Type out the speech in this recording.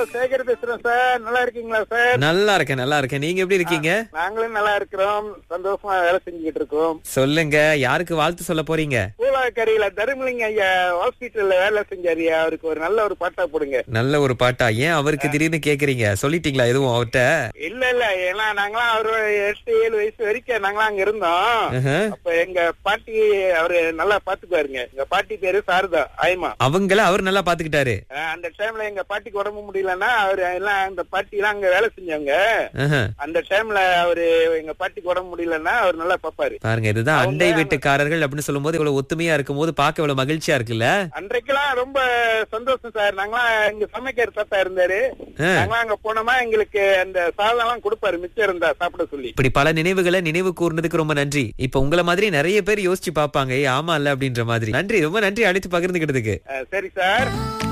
சேகர் பேசுறேன் சார் நல்லா இருக்கீங்களா சார் நல்லா இருக்கேன் நல்லா இருக்கேன் நீங்க எப்படி இருக்கீங்க நாங்களும் நல்லா இருக்கிறோம் சந்தோஷமா வேலை செஞ்சுக்கிட்டு இருக்கோம் சொல்லுங்க யாருக்கு வாழ்த்து சொல்ல போறீங்க பூலாக்கரையில தருமலிங்க ஐயா ஹாஸ்பிட்டல்ல வேலை செஞ்சாரியா அவருக்கு ஒரு நல்ல ஒரு பாட்டா போடுங்க நல்ல ஒரு பாட்டா ஏன் அவருக்கு திடீர்னு கேக்குறீங்க சொல்லிட்டீங்களா எதுவும் அவர்ட்ட இல்ல இல்ல ஏன்னா நாங்களாம் அவரு எட்டு ஏழு வயசு வரைக்கும் நாங்களாம் அங்க இருந்தோம் ஆஹா. அப்ப எங்க பாட்டி அவரு நல்லா பாத்துக்குவாருங்க எங்க பாட்டி பேரு சாரதா ஆயமா அவங்கள அவர் நல்லா பாத்துக்கிட்டாரு அஹ் அந்த டைம்ல எங்க பாட்டிக்கு உடம்பு முடியலன்னா அவரு எல்லாம் அந்த பாட்டி எல்லாம் அங்க வேலை செஞ்சவங்க ஆஹா. அந்த டைம்ல அவரு எங்க பாட்டிக்கு உடம்பு முடியலன்னா அவர் நல்லா பாப்பாரு பாருங்க இதுதான் அவங்க- அண்டை வீட்டுக்காரர்கள் அப்படின்னு சொல்லும்போது இவ்வளவு ஒத்துமையா இருக்கும்போது பார்க்க இவ்வளவு மகிழ்ச்சியா இருக்குல்ல அன்றைக்கெல்லாம் ரொம்ப சந்தோஷம் சார் நாங்களாம் இங்க சமைக்கிற தாத்தா இருந்தாரு ஆ. நாங்களாம் அங்க போனோமா எங்களுக்கு அந்த சாதம் எல்லாம் கொடுப்பாரு மிச்சம் இருந்தா சாப்பிட சொல்லி இப்படி பல நினைவுகளை நினைவு கூர்ந்ததுக்கு ரொம்ப நன்றி இப்ப உங்கள மாதிரி நிறைய பேர் யோசிச்சு பாப்பாங்க ஏய், ஆமா இல்ல அப்படின்ற மாதிரி நன்றி ரொம்ப நன்றி அழைத்து பகிர்ந்துக்கிட்டதுக்கு அஹ் சரி சார்